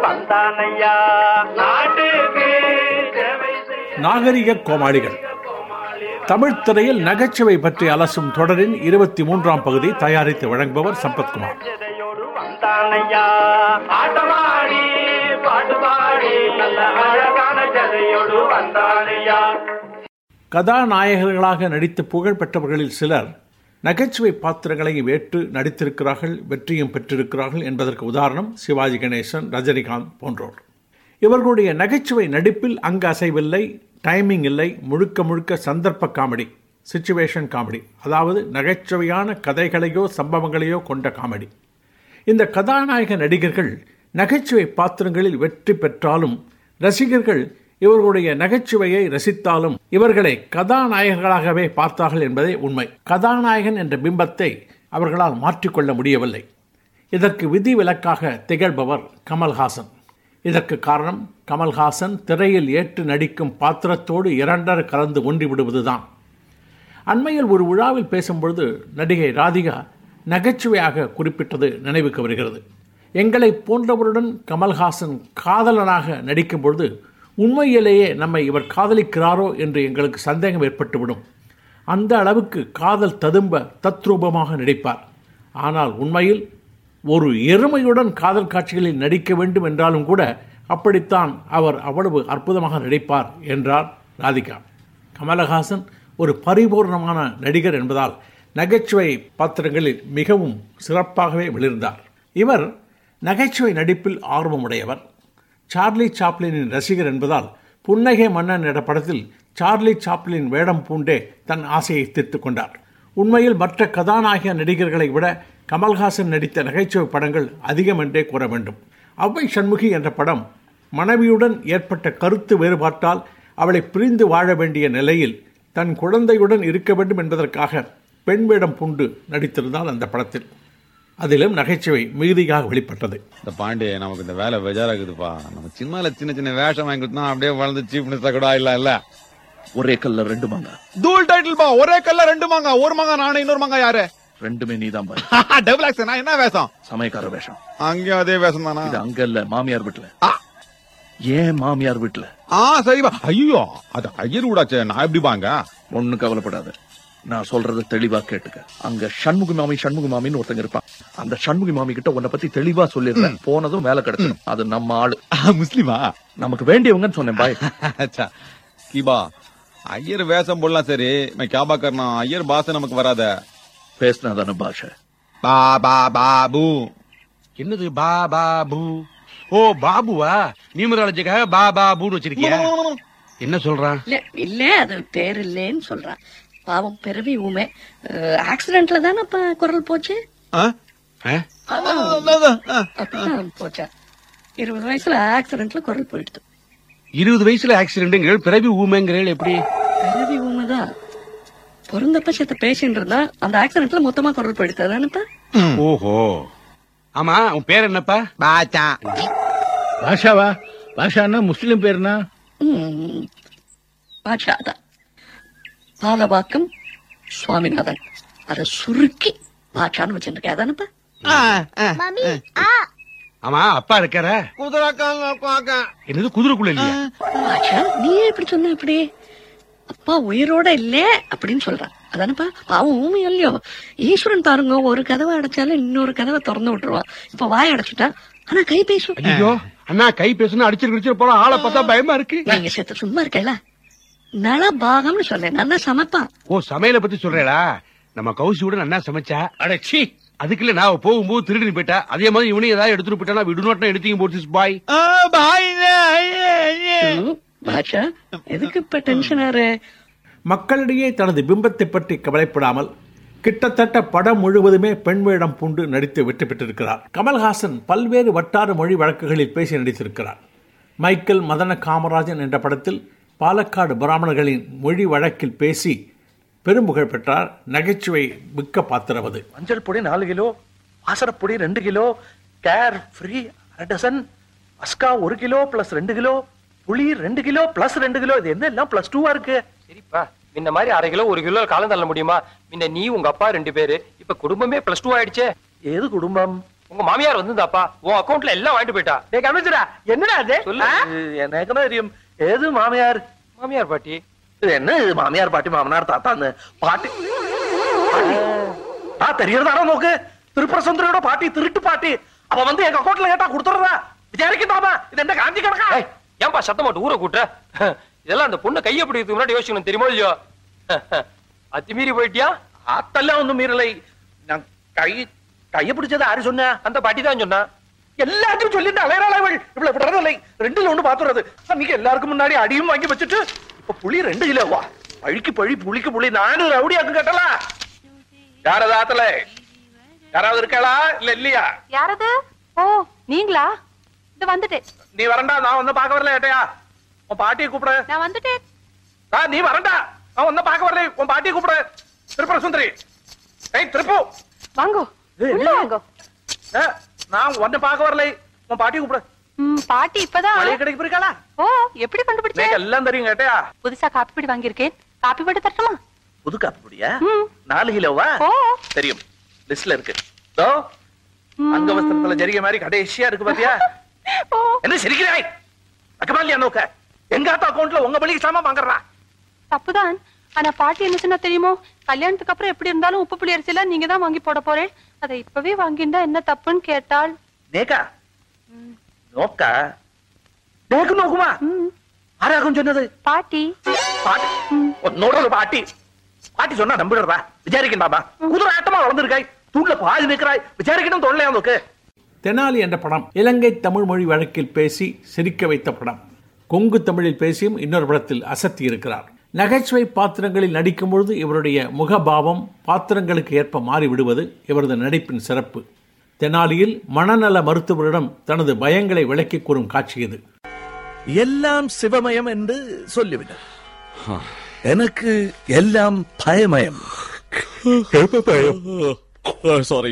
வந்தானையா நாட்டுக்கு சேவை செய்ய நாகரிக கோமாளிகள் தமிழ் திரையில் நகைச்சுவை பற்றி அலசும் தொடரின் இருபத்தி மூன்றாம் பகுதி தயாரித்து வழங்குபவர் சம்பத்குமார் ஜதையோடு வந்தானையா ஆட்டமாடி பாட்டுபாடி நல்ல அழகான ஜதையோடு வந்தானையா கதாநாயகர்களாக நடித்து புகழ் பெற்றவர்களில் சிலர் நகைச்சுவை பாத்திரங்களை ஏற்று நடித்திருக்கிறார்கள் வெற்றியும் பெற்றிருக்கிறார்கள் என்பதற்கு உதாரணம் சிவாஜி கணேசன் ரஜினிகாந்த் போன்றோர் இவர்களுடைய நகைச்சுவை நடிப்பில் அங்கு அசைவில்லை டைமிங் இல்லை முழுக்க முழுக்க சந்தர்ப்ப காமெடி சிச்சுவேஷன் காமெடி அதாவது நகைச்சுவையான கதைகளையோ சம்பவங்களையோ கொண்ட காமெடி இந்த கதாநாயக நடிகர்கள் நகைச்சுவை பாத்திரங்களில் வெற்றி பெற்றாலும் ரசிகர்கள் இவர்களுடைய நகைச்சுவையை ரசித்தாலும் இவர்களை கதாநாயகர்களாகவே பார்த்தார்கள் என்பதே உண்மை கதாநாயகன் என்ற பிம்பத்தை அவர்களால் மாற்றிக்கொள்ள முடியவில்லை இதற்கு விதிவிலக்காக திகழ்பவர் கமல்ஹாசன் இதற்கு காரணம் கமல்ஹாசன் திரையில் ஏற்று நடிக்கும் பாத்திரத்தோடு இரண்டர கலந்து ஒன்றிவிடுவதுதான் அண்மையில் ஒரு விழாவில் பேசும்பொழுது நடிகை ராதிகா நகைச்சுவையாக குறிப்பிட்டது நினைவுக்கு வருகிறது எங்களை போன்றவருடன் கமல்ஹாசன் காதலனாக நடிக்கும் பொழுது உண்மையிலேயே நம்மை இவர் காதலிக்கிறாரோ என்று எங்களுக்கு சந்தேகம் ஏற்பட்டுவிடும் அந்த அளவுக்கு காதல் ததும்ப தத்ரூபமாக நடிப்பார் ஆனால் உண்மையில் ஒரு எருமையுடன் காதல் காட்சிகளில் நடிக்க வேண்டும் என்றாலும் கூட அப்படித்தான் அவர் அவ்வளவு அற்புதமாக நடிப்பார் என்றார் ராதிகா கமலஹாசன் ஒரு பரிபூர்ணமான நடிகர் என்பதால் நகைச்சுவை பாத்திரங்களில் மிகவும் சிறப்பாகவே வெளிர்ந்தார் இவர் நகைச்சுவை நடிப்பில் ஆர்வமுடையவர் சார்லி சாப்ளினின் ரசிகர் என்பதால் புன்னகை மன்னன் என்ற படத்தில் சார்லி சாப்ளின் வேடம் பூண்டே தன் ஆசையை தீர்த்து கொண்டார் உண்மையில் மற்ற கதாநாயக நடிகர்களை விட கமல்ஹாசன் நடித்த நகைச்சுவை படங்கள் அதிகம் என்றே கூற வேண்டும் அவ்வை சண்முகி என்ற படம் மனைவியுடன் ஏற்பட்ட கருத்து வேறுபாட்டால் அவளை பிரிந்து வாழ வேண்டிய நிலையில் தன் குழந்தையுடன் இருக்க வேண்டும் என்பதற்காக பெண் வேடம் பூண்டு நடித்திருந்தால் அந்த படத்தில் அதிலும் நகைச்சுவை மிகுதியாக வெளிப்பட்டது இந்த பாண்டே நமக்கு இந்த வேலை பெஜாராக்குதுப்பா நம்ம சினிமால சின்ன சின்ன வேஷம் வாங்கி கொடுத்தா அப்படியே வளர்ந்து சீஃப் மினிஸ்டர் கூட இல்ல இல்ல ஒரே கல்ல ரெண்டு மாங்கா தூள் டைட்டில் பா ஒரே கல்ல ரெண்டு மாங்க ஒரு மாங்க நானே இன்னொரு மாங்க யாரு ரெண்டுமே நீதான் பாரு டபுள் ஆக்சன் நான் என்ன வேஷம் சமயக்கார வேஷம் அங்கேயும் அதே வேஷம் தானா இது அங்க இல்ல மாமியார் வீட்டுல ஆ. ஏன் மாமியார் வீட்டுல ஆ சரிப்பா ஐயோ அது ஐயர் கூடாச்சே நான் எப்படி பாங்க ஒண்ணு கவலைப்படாத நான் சொல்றத தெளிவா கேட்டுக்க அங்க சண்முகி மாமி சண்முகி மாமின்னு ஒருத்தங்க இருப்பான் அந்த சண்முகி மாமி கிட்ட உன்னை பத்தி தெளிவா சொல்லிடுறேன் போனதும் வேலை கிடைச்சிடும் அது நம்ம ஆளு முஸ்லிமா நமக்கு வேண்டியவங்கன்னு சொன்னேன் பாய் अच्छा கீபா ஐயர் வேஷம் போடலாம் சரி मैं क्या बात करना ஐயர் பாஷை நமக்கு வராத பேசினாதான பாஷை பா பா பாபு என்னது பா பா பூ ஓ பாபுவா நியூமராலஜிக்காக பா பா பூன்னு வச்சிருக்கியா என்ன சொல்றான் இல்ல இல்ல அது பேர் இல்லேன்னு சொல்றான் பாவம் பிறவி ஊமை ஆக்சிடென்ட்ல தானே அப்ப குரல் போச்சு ஆ? ஆ? அப்படிதான் போச்சா இருபது வயசுல ஆக்சிடென்ட்ல குரல் போயிடுது இருபது வயசுல ஆக்சிடென்ட்ங்கிறீள் பிறவி ஊமைங்கிறீள் எப்படி பிறவி ஊமைதான் பிறந்தப்ப சேர்த்த பேசிட்டு இருந்தா அந்த ஆக்சிடென்ட்ல மொத்தமா குரல் போயிடுது தானேப்பா ஓஹோ ஆமா உன் பேர் என்னப்பா பாச்சா பாஷாவா பாஷான்னா முஸ்லீம் பேருனா ம், பாட்ஷா தான் பாலவாக்கம் சுவாமிநாதன் அத சுருக்கி பாட்சான்னு வச்சிருக்கேன் அதானப்பா ஆமா அப்பா இருக்கார என்னது குதிரைக்குள்ள இல்லையா பாட்சா நீ எப்படி சொன்ன அப்படி அப்பா உயிரோட இல்ல அப்படின்னு சொல்றான் அதானப்பா பாவம் ஊமை இல்லையோ ஈஸ்வரன் பாருங்க ஒரு கதவை அடைச்சாலும் இன்னொரு கதவை திறந்து விட்டுருவான் இப்ப வாய் அடைச்சிட்டா ஆனா கை பேசும் ஐயோ அண்ணா கை பேசுனா அடிச்சிரு கிடிச்சிரு போலாம் ஆளை பார்த்தா பயமா இருக்கு நீங்க செத்து சும்மா இருக்கல நல பாகம்னு சொன்னேன் நல்லா சமைப்பான் ஓ சமையல பத்தி சொல்றேடா நம்ம கௌசி கூட நல்லா சமைச்சா அடச்சி அதுக்கு இல்ல நான் போகும்போது திருடி போயிட்டா அதே மாதிரி இவனையும் ஏதாவது எடுத்துட்டு போயிட்டா விடுநோட்டம் எடுத்தீங்க போட்டு பாய் பாட்சா எதுக்கு இப்ப டென்ஷன் ஆறு மக்களிடையே தனது பிம்பத்தை பற்றி கவலைப்படாமல் கிட்டத்தட்ட படம் முழுவதுமே பெண் வேடம் பூண்டு நடித்து வெற்றி பெற்றிருக்கிறார் கமல்ஹாசன் பல்வேறு வட்டார மொழி வழக்குகளில் பேசி நடித்திருக்கிறார் மைக்கேல் மதன காமராஜன் என்ற படத்தில் பாலக்காடு பிராமணர்களின் மொழி வழக்கில் பேசி பெரும்புகழ் பெற்றார் நகைச்சுவை மிக்க பாத்திரம் அது மஞ்சள் பொடி நாலு கிலோ வாசரப்பொடி ரெண்டு கிலோ கேர் ஃப்ரீ அரை டசன் அஸ்கா ஒரு கிலோ பிளஸ் ரெண்டு கிலோ புளி ரெண்டு கிலோ பிளஸ் ரெண்டு கிலோ இது என்ன எல்லாம் பிளஸ் டூவா இருக்கு சரிப்பா முன்ன மாதிரி அரை கிலோ ஒரு கிலோ காலம் தள்ள முடியுமா முன்ன நீ உங்க அப்பா ரெண்டு பேரு இப்ப குடும்பமே பிளஸ் டூ ஆயிடுச்சே ஏது குடும்பம் உங்க மாமியார் வந்திருந்தாப்பா உன் அக்கவுண்ட்ல எல்லாம் வாங்கிட்டு போயிட்டா டேய் கமிச்சரா என்னடா அது சொல்லு. ஆ? எனக்கு என்ன தெரியும் ஏது மாமியார் மாமியார் பாட்டி இது என்ன இது மாமியார் பாட்டி மாமனார் தாத்தான்னு பாட்டி ஆ தெரியறதாடா നോക്ക് திருப்பரசுந்தரியோட பாட்டி திருட்டு பாட்டி அவ வந்து எங்க அக்கௌண்ட்ல கேட்டா கொடுத்துறதா விசாரிக்கட்டாமா இது என்ன காஞ்சி கிடக்கா ஏய், ஏன்பா சத்தம் போட்டு ஊரை கூட்ட இதெல்லாம் அந்த பொண்ணை கையை பிடிக்கிறதுக்கு முன்னாடி யோசிக்கணும் தெரியுமோ இல்லையோ அத்துமீறி போயிட்டியா அதெல்லாம் ஒண்ணும் மீறலை நான் கை கைய பிடிச்சது ஆரு சொன்ன அந்த பாட்டி தான் சொன்னா எல்லாத்தையும் சொல்லிட்டு அலையறாள் அவள் இவ்வளவு விடுறதில்லை ரெண்டுல ஒண்ணு பாத்துறது அன்னைக்கு எல்லாருக்கும் முன்னாடி அடியும் வாங்கி வச்சுட்டு இப்ப புளி ரெண்டு கிலோவா பழிக்கு பழி புளிக்கு புளி நானூறு ரவுடியாக்கு கட்டலாம் யாரது ஆத்தல யாராவது இருக்காளா இல்ல இல்லையா யாரது ஓ நீங்களா இது வந்துட்டேன் நீ வரண்டா நான் வந்து பார்க்க வரல ஏட்டையா உன் பாட்டியை கூப்பிடு நான் வந்துட்டேன் ஆ, நீ வரண்டா நான் வந்து பார்க்க வரல உன் பாட்டியை கூப்பிடு திருப்பர சுந்தரி ஏய் திருப்பு வாங்கோ ஏய், உள்ள வாங்கோ ஏ, நான் உன்னை பார்க்க வரல உன் பாட்டியை கூப்பிடு ம், பாட்டி இப்பதான் மளிகை கடைக்கு போயிருக்காளா ஓ எப்படி கண்டுபிடிச்சேன் எனக்கு எல்லாம் தெரியும் கேட்டையா புதுசா காப்பி பொடி வாங்கியிருக்கேன் காப்பி பொடி தரட்டுமா புது காப்பி பொடியா ம். நாலு கிலோவா ஓ தெரியும் லிஸ்ட்ல இருக்கு தோ அங்க வஸ்திரத்துல ஜரிகை மாதிரி கடைசியா இருக்கு பாத்தியா ஓ என்ன சிரிக்கிறாய் அக்கமாலியா நோக்க எங்க ஆத்தா அக்கௌண்ட்ல உங்க பலிக்கு சாமா வாங்குறா தப்புதான் ஆனா பாட்டி என்ன சொன்னா தெரியுமோ கல்யாணத்துக்கு அப்புறம் எப்படி இருந்தாலும் உப்பு புளி அரிசி எல்லாம் நீங்க தான் வாங்கி போட போறேன் அதை இப்பவே வாங்கிண்டா என்ன தப்புன்னு கேட்டாள் நேக்கா நோக்கா நேக்கு നോക്കുമാ ம், ആരാകും ചൊന്നത് பாட்டி പാട്ടി ഒന്നോടൊരു പാട്ടി പാട്ടി சொன்னா நம்பிடுறதா விசாரிக்கண்டாமா குதிரை ஆட்டமா வளர்ந்துருக்காய் தூண்ல பாதி நிக்கிறாய் விசாரிக்கணும் தொல்லையா நோக்கு தெனாலி என்ற படம் இலங்கை தமிழ் மொழி வழக்கில் பேசி சிரிக்க வைத்த படம் கொங்கு தமிழில் பேசியும் இன்னொரு படத்தில் அசத்தி இருக்கிறார் நகைச்சுவை பாத்திரங்களில் நடிக்கும் பொழுது இவருடைய முகபாவம் பாத்திரங்களுக்கு ஏற்ப மாறிவிடுவது இவரது நடிப்பின் சிறப்பு தெனாலியில் மனநல மருத்துவரிடம் தனது பயங்களை விளக்கி கூறும் காட்சி இது எல்லாம் சிவமயம் என்று சொல்லிவிட எனக்கு எல்லாம் பயமயம் சாரி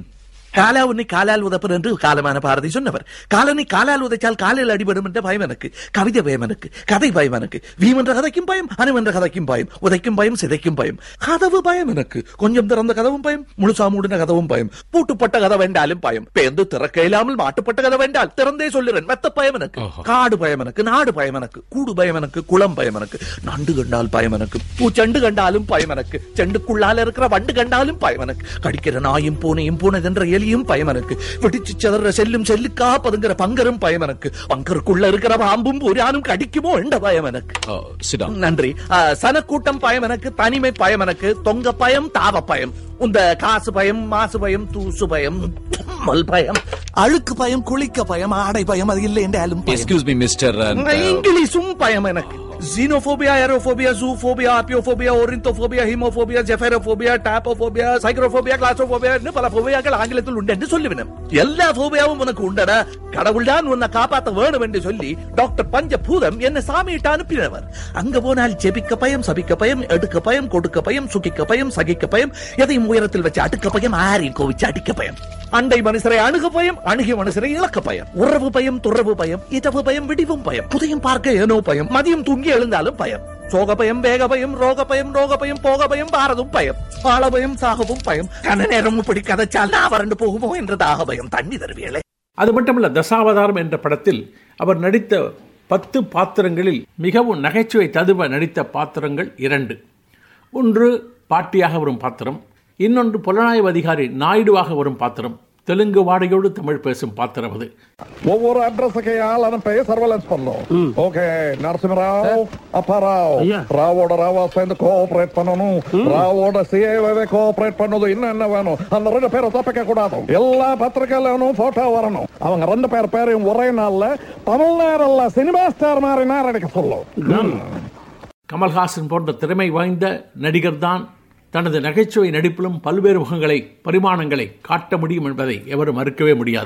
காலா உன்னை காலால் உதப்பர் என்று காலமான பாரதி சொன்னவர் காலனை காலால் உதைச்சால் காலில் அடிபடும் என்ற பயம் எனக்கு கவிதை பயம் எனக்கு கதை பயம் எனக்கு வீம் என்ற கதைக்கும் பயம் அணு என்ற கதைக்கும் பயம் உதைக்கும் பயம் சிதைக்கும் பயம் கதவு பயம் எனக்கு கொஞ்சம் திறந்த கதவும் பயம் முழுசா மூடின கதவும் பயம் பூட்டுப்பட்ட கதவு வேண்டாலும் பயம் பேந்து திறக்க இல்லாமல் மாட்டுப்பட்ட கதவு வேண்டால் திறந்தே சொல்லுறேன் மெத்த பயம் எனக்கு காடு பயம் எனக்கு நாடு பயம் எனக்கு கூடு பயம் எனக்கு குளம் பயம் எனக்கு நண்டு கண்டால் பயம் எனக்கு பூச்செண்டு கண்டாலும் பயம் எனக்கு செண்டுக்குள்ளால இருக்கிற வண்டு கண்டாலும் பயம் எனக்கு கடிக்கிற நாயும் பூனையும் பூனைதென்ற எலியும் பயம் எனக்கு வெடிச்சு செதற செல்லும் செல்லுக்கா பதுங்கிற பங்கரும் பயம் எனக்கு பங்கருக்குள்ள இருக்கிற பாம்பும் பூரானும் கடிக்குமோ என்ற பயம் எனக்கு நன்றி ஆ, சனக்கூட்டம் பயம் எனக்கு தனிமை பயம் எனக்கு தொங்க பயம் தாவ பயம் உந்த காசு பயம் மாசு பயம் தூசு பயம் தும்மல் பயம் அழுக்கு பயம் குளிக்க பயம் ஆடை பயம் அது இல்லை என்றாலும் பயம். எக்ஸ்கியூஸ் மீ மிஸ்டர் இங்கிலீஷும் பயம் எனக்கு ஜீனோபோபியா ஏரோபோபியா ஜூபோபியா ஆப்பியோபோபியா ஒரிந்தோபோபியா ஹீமோபோபியா ஜெஃபேரோபோபியா டாப்போபோபியா சைக்ரோபோபியா கிளாசோபோபியா பல போபியாக்கள் ஆங்கிலத்தில் உண்டு என்று சொல்லுவேன் எல்லா போபியாவும் உனக்கு உண்டடா கடவுள் தான் உன்னை காப்பாத்த வேணும் என்று சொல்லி டாக்டர் பஞ்சபூதம் என்ன சாமியிட்டு அனுப்பினவர் அங்க போனால் ஜெபிக்க பயம் சபிக்க பயம் எடுக்க பயம் கொடுக்க பயம் சுகிக்க பயம் சகிக்க பயம் எதையும் உயரத்தில் வச்சு அடுக்க பயம் ஆரையும் கோவிச்சு அடிக்க பயம் அண்டை மனுஷரை அணுக பயம் அணுகிய மனுஷரை இழக்க பயம் உறவு பயம் துறவு பயம் இதவு பயம் விடிவும் பயம் புதையும் பார்க்க ஏனோ பயம் மதியம் தூங்கி எழுந்தாலும் பயம் சோக பயம் வேக பயம் ரோக பயம் ரோக பயம் போக பயம் பாரதும் பயம் ஆள பயம் சாகவும் பயம் கன நேரம் இப்படி கதைச்சால் நான் வறண்டு போகுமோ என்ற தாக பயம் தண்ணி தருவியலே அது மட்டுமல்ல தசாவதாரம் என்ற படத்தில் அவர் நடித்த பத்து பாத்திரங்களில் மிகவும் நகைச்சுவை ததுவ நடித்த பாத்திரங்கள் இரண்டு ஒன்று பாட்டியாக வரும் பாத்திரம் இன்னொன்று புலனாய்வு அதிகாரி நாயுடுவாக வரும் பாத்திரம் தெலுங்கு வாடையோடு தமிழ் பேசும் பாத்திரம் அது ஒவ்வொரு அட்ரஸுக்கு ஆள் அனுப்பி சர்வேலன்ஸ் பண்ணும் ஓகே நரசிம்மராவ் அப்பாராவ் ராவோட ராவா சேர்ந்து கோஆபரேட் பண்ணணும் ராவோட சிஏவே கோஆபரேட் பண்ணது இன்னும் என்ன வேணும் அந்த ரெண்டு பேரை தப்பிக்க கூடாது எல்லா பத்திரிகையிலும் போட்டோ வரணும் அவங்க ரெண்டு பேர் பேரையும் ஒரே நாள்ல தமிழ்நாடுல சினிமா ஸ்டார் மாதிரி நேரம் அடிக்க சொல்லும் கமல்ஹாசன் போன்ற திறமை வாய்ந்த நடிகர் தான் தனது நகைச்சுவை நடிப்பிலும் பல்வேறு முகங்களை பரிமாணங்களை காட்ட முடியும் என்பதை எவரும் மறுக்கவே முடியாது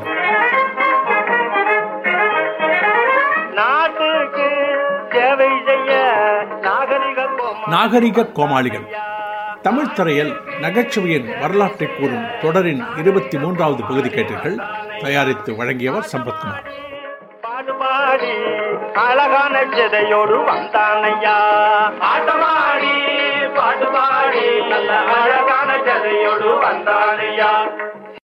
நாட்டுக்கு சேவை செய்ய நாகரிக கோமா- நாகரிக கோமாளிகள் தமிழ் திரையில் நகைச்சுவையின் வரலாற்றை கூறும் தொடரின் இருபத்தி மூன்றாவது பகுதி கேட்டீர்கள் தயாரித்து வழங்கியவர் சம்பத்குமார் பாடுபாடி அழகான ஜதையோடு வந்தானையா ஆட்டமாடி பாடுபாடி நல்ல அழகான ஜதையோடு வந்தானையா